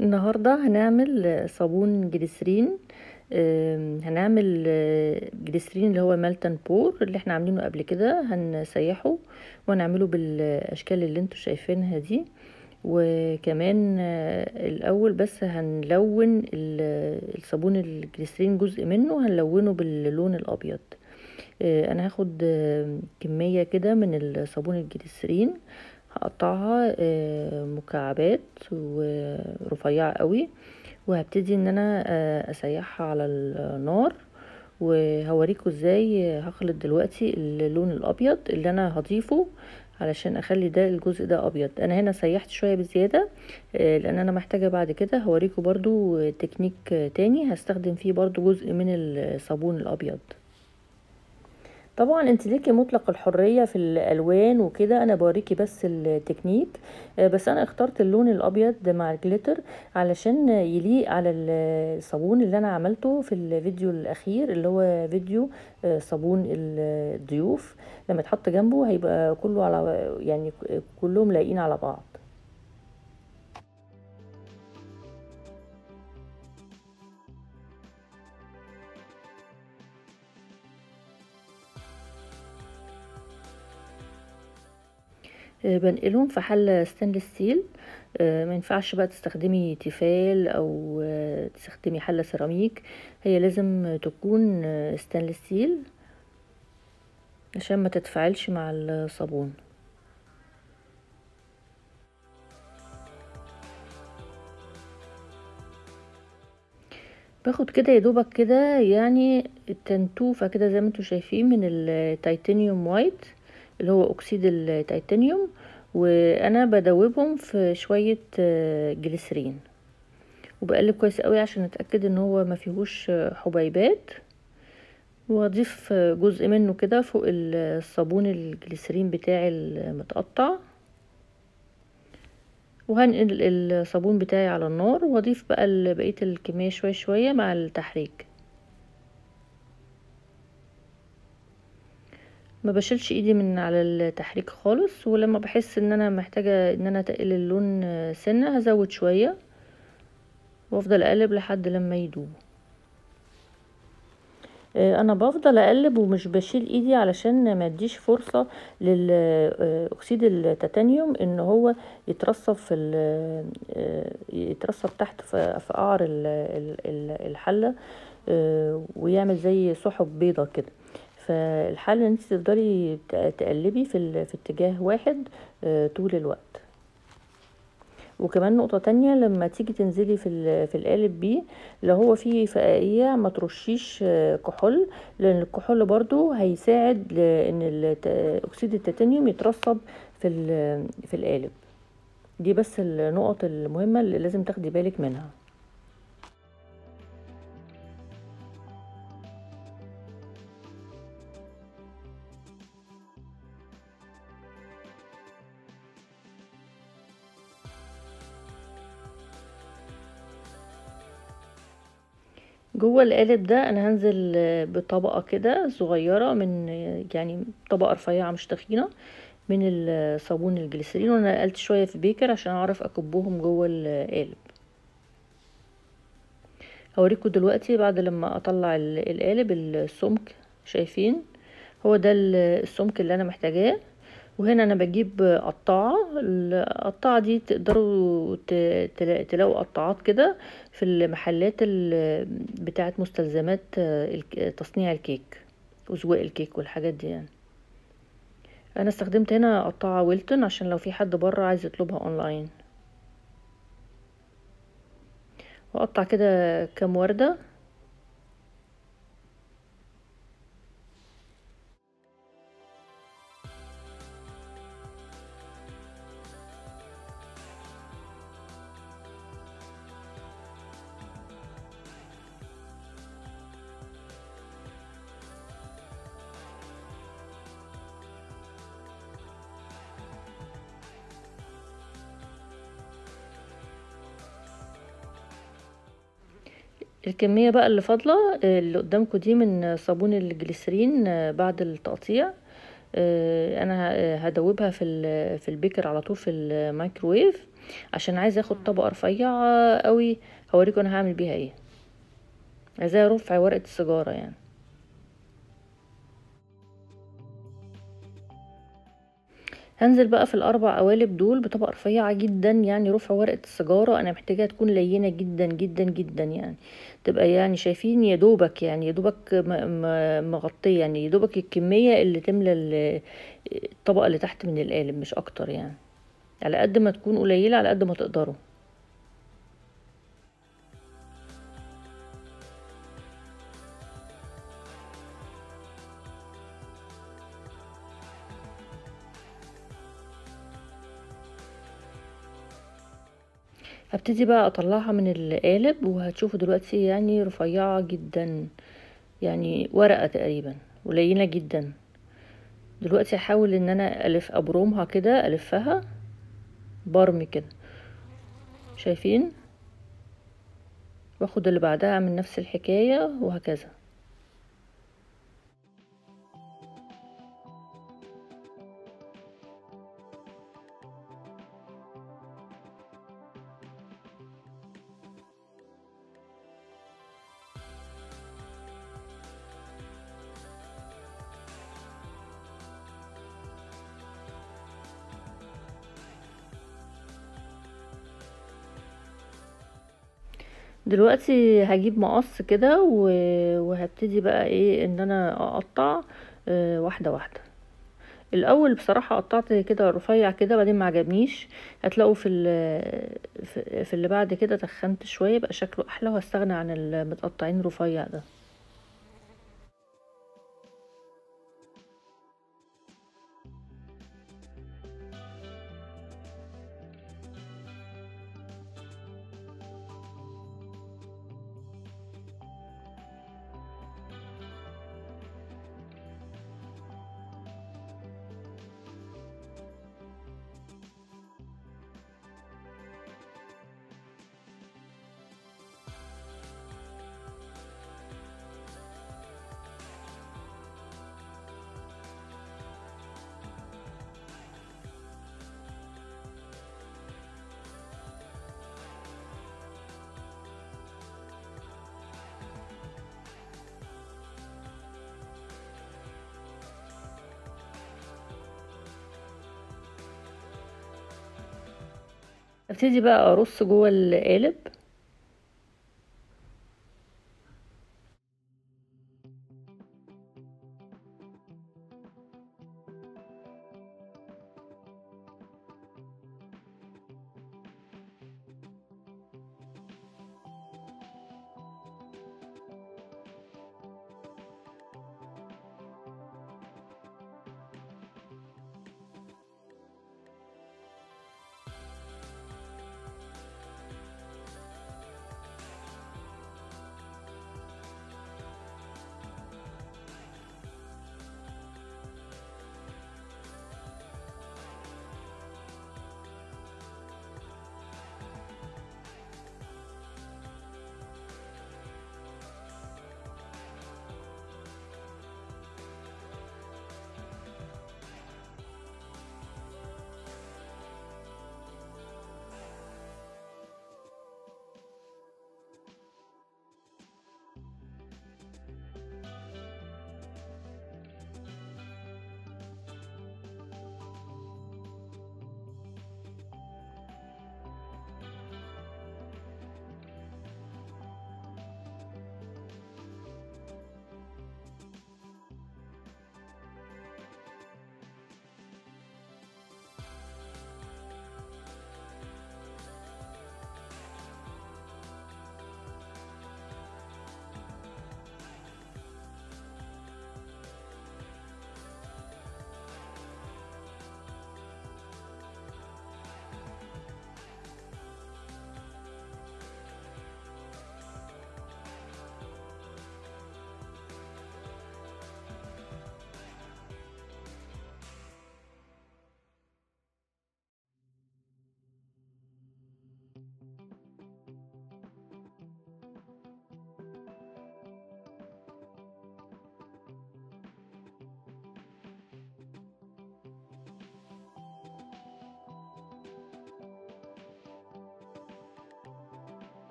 النهاردة هنعمل صابون جليسرين آم، هنعمل آه، جليسرين اللي هو مالتن بور اللي احنا عاملينه قبل كده هنسيحه وهنعمله بالاشكال اللي انتوا شايفينها دي وكمان آه، الاول بس هنلون ال- الصابون الجليسرين جزء منه هنلونه باللون الابيض آه، انا هاخد آه، كمية كده من الصابون الجليسرين هقطعها آه، مكعبات ورفيعة قوي وهبتدي ان انا آه، اسيحها على النار وهوريكم ازاي هخلط دلوقتي اللون الابيض اللي انا هضيفه علشان اخلي ده الجزء ده ابيض انا هنا سيحت شويه بزياده آه، لان انا محتاجه بعد كده هوريكم برضو تكنيك تاني هستخدم فيه برضو جزء من الصابون الابيض طبعا انت ليكي مطلق الحرية في الالوان وكده انا بوريكي بس التكنيك آه، بس انا اخترت اللون الابيض مع الجليتر علشان يليق على الصابون اللي انا عملته في الفيديو الاخير اللي هو فيديو آه، صابون الضيوف لما يتحط جنبه هيبقى كله على يعني كلهم لايقين على بعض آه، بنقلهم في حلة ستانلس ستيل آه، ما ينفعش بقى تستخدمي تيفال او آه، تستخدمي حلة سيراميك هي لازم تكون آه، ستانلس ستيل عشان ما تتفاعلش مع الصابون باخد كده يا دوبك كده يعني تنتوفة كده زي ما انتوا شايفين من التيتانيوم وايت اللي هو اكسيد التيتانيوم وانا بدوبهم في شوية آه، جليسرين وبقلب كويس قوي عشان اتاكد ان هو ما فيهوش آه، حبيبات واضيف آه، جزء منه كده فوق الصابون الجليسرين بتاعي المتقطع وهنقل الصابون بتاعي على النار واضيف بقى بقيه الكميه شويه شويه مع التحريك ما بشيلش ايدي من على التحريك خالص ولما بحس ان انا محتاجه ان انا اتقل اللون سنه هزود شويه وافضل اقلب لحد لما يدوب انا بفضل اقلب ومش بشيل ايدي علشان ما اديش فرصه للاكسيد التيتانيوم ان هو يترسب في يترسب تحت في قعر الحله ويعمل زي سحب بيضه كده فالحل ان انت تفضلي تقلبي في, في اتجاه واحد طول الوقت وكمان نقطة تانية لما تيجي تنزلي في في القالب بيه لو هو فيه فقاقيع ما ترشيش كحول لان الكحول برضو هيساعد ان اكسيد التيتانيوم يترسب في في القالب دي بس النقط المهمة اللي لازم تاخدي بالك منها جوه القالب ده انا هنزل بطبقه كده صغيره من يعني طبقه رفيعه مش تخينه من الصابون الجليسرين وانا نقلت شويه في بيكر عشان اعرف اكبهم جوه القالب هوريكم دلوقتي بعد لما اطلع القالب السمك شايفين هو ده السمك اللي انا محتاجاه وهنا انا بجيب قطاعة القطاعة دي تقدروا تلاقوا قطاعات كده في المحلات بتاعت مستلزمات تصنيع الكيك وزواق الكيك والحاجات دي يعني انا استخدمت هنا قطاعة ويلتون عشان لو في حد بره عايز يطلبها اونلاين واقطع كده كام وردة الكمية بقى اللي فاضلة اللي قدامكم دي من صابون الجليسرين بعد التقطيع انا هدوبها في في البيكر على طول في الميكروويف عشان عايزه اخد طبقه رفيعه قوي هوريكم انا هعمل بيها ايه عايزاها رفع ورقه السيجاره يعني هنزل بقى في الاربع قوالب دول بطبقه رفيعه جدا يعني رفع ورقه السيجاره انا محتاجاها تكون لينه جدا جدا جدا يعني تبقى يعني شايفين يا دوبك يعني يا دوبك مغطيه يعني يا دوبك الكميه اللي تملى الطبقه اللي تحت من القالب مش اكتر يعني على قد ما تكون قليله على قد ما تقدروا هبتدي بقى اطلعها من القالب وهتشوفوا دلوقتي يعني رفيعة جدا يعني ورقة تقريبا قليلة جدا دلوقتي هحاول ان انا الف ابرمها كده الفها برمي كده شايفين واخد اللي بعدها اعمل نفس الحكاية وهكذا دلوقتي هجيب مقص كده وهبتدي بقى ايه ان انا اقطع اه واحده واحده الاول بصراحه قطعت كده رفيع كده بعدين ما عجبنيش هتلاقوا في في اللي بعد كده تخنت شويه بقى شكله احلى وهستغنى عن المتقطعين رفيع ده ابتدي بقى ارص جوه القالب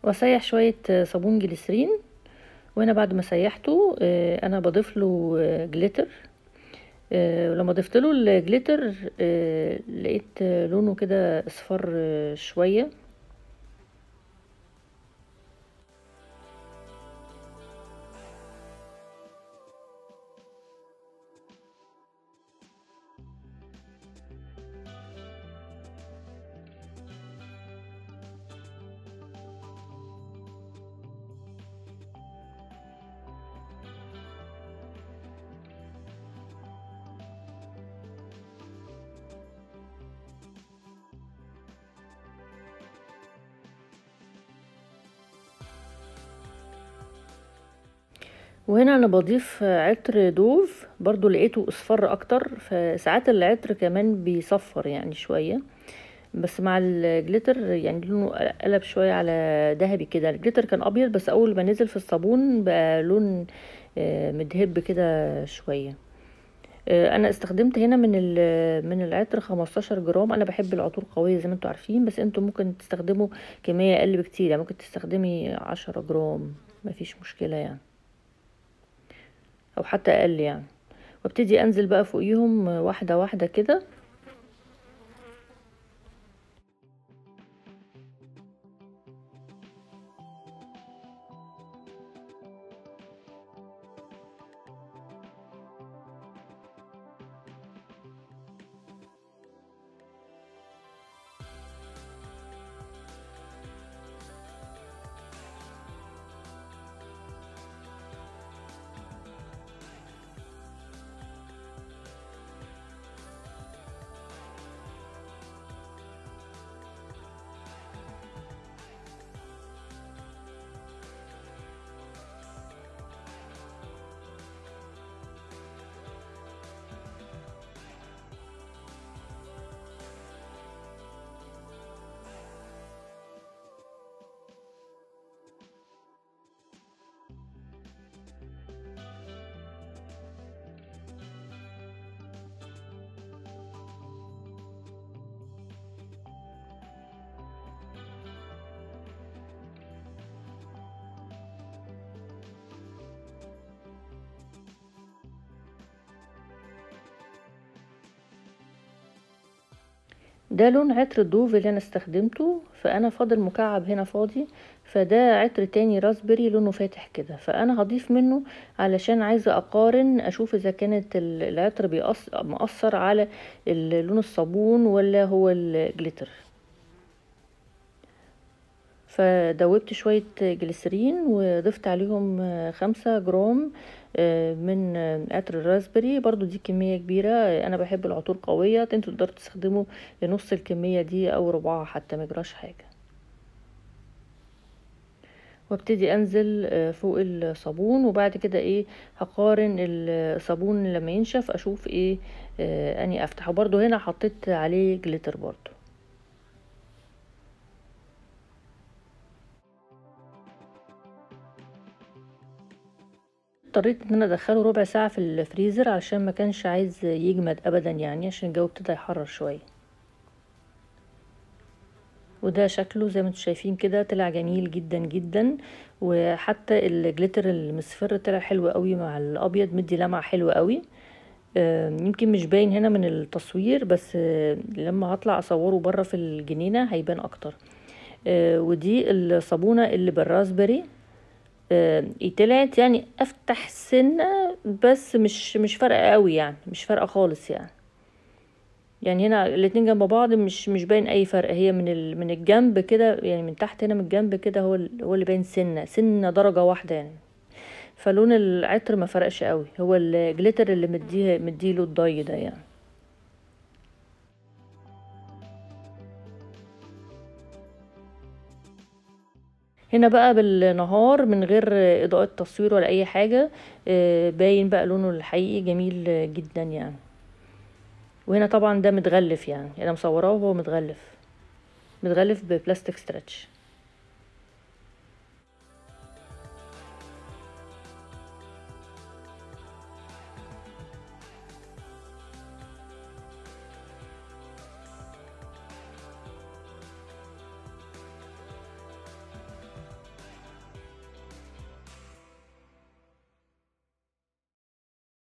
واسيح شويه صابون جليسرين وهنا بعد ما سيحته انا بضيف له جليتر ولما ضفت له الجليتر لقيت لونه كده اصفر شويه وهنا انا بضيف عطر دوف برضو لقيته اصفر اكتر فساعات العطر كمان بيصفر يعني شوية بس مع الجليتر يعني لونه قلب شوية على ذهبي كده الجليتر كان ابيض بس اول ما نزل في الصابون بقى لون مدهب كده شوية انا استخدمت هنا من من العطر 15 جرام انا بحب العطور قويه زي ما انتم عارفين بس انتم ممكن تستخدموا كميه اقل بكتير يعني ممكن تستخدمي 10 جرام مفيش مشكله يعني او حتى اقل يعني وابتدي انزل بقى فوقيهم واحده واحده كده ده لون عطر الدوف اللي انا استخدمته فانا فاضل مكعب هنا فاضي فده عطر تاني راسبري لونه فاتح كده فانا هضيف منه علشان عايزه اقارن اشوف اذا كانت العطر مأثر على لون الصابون ولا هو الجليتر فدوبت شوية جليسرين وضفت عليهم خمسة جرام من عطر الراسبري برضو دي كمية كبيرة انا بحب العطور قوية انتوا تقدروا تستخدموا نص الكمية دي او ربعها حتى مجراش حاجة وابتدي انزل فوق الصابون وبعد كده ايه هقارن الصابون لما ينشف اشوف ايه اني افتح وبرضو هنا حطيت عليه جليتر برضو اضطريت ان انا ادخله ربع ساعة في الفريزر علشان ما كانش عايز يجمد ابدا يعني عشان الجو ابتدى يحرر شوية وده شكله زي ما انتم شايفين كده طلع جميل جدا جدا وحتى الجليتر المصفر طلع حلو قوي مع الابيض مدي لمعة حلوة قوي يمكن مش باين هنا من التصوير بس لما هطلع اصوره بره في الجنينة هيبان اكتر ودي الصابونة اللي بالراسبري طلعت يعني افتح سنة بس مش مش فارقة قوي يعني مش فارقة خالص يعني يعني هنا الاتنين جنب بعض مش مش باين اي فرق هي من من الجنب كده يعني من تحت هنا من الجنب كده هو هو اللي باين سنة سنة درجة واحدة يعني فلون العطر ما فرقش قوي هو الجليتر اللي مديه مديله الضي ده يعني هنا بقى بالنهار من غير اضاءة تصوير ولا اي حاجة باين بقى لونه الحقيقي جميل جدا يعني وهنا طبعا ده متغلف يعني انا مصوراه وهو متغلف متغلف ببلاستيك ستريتش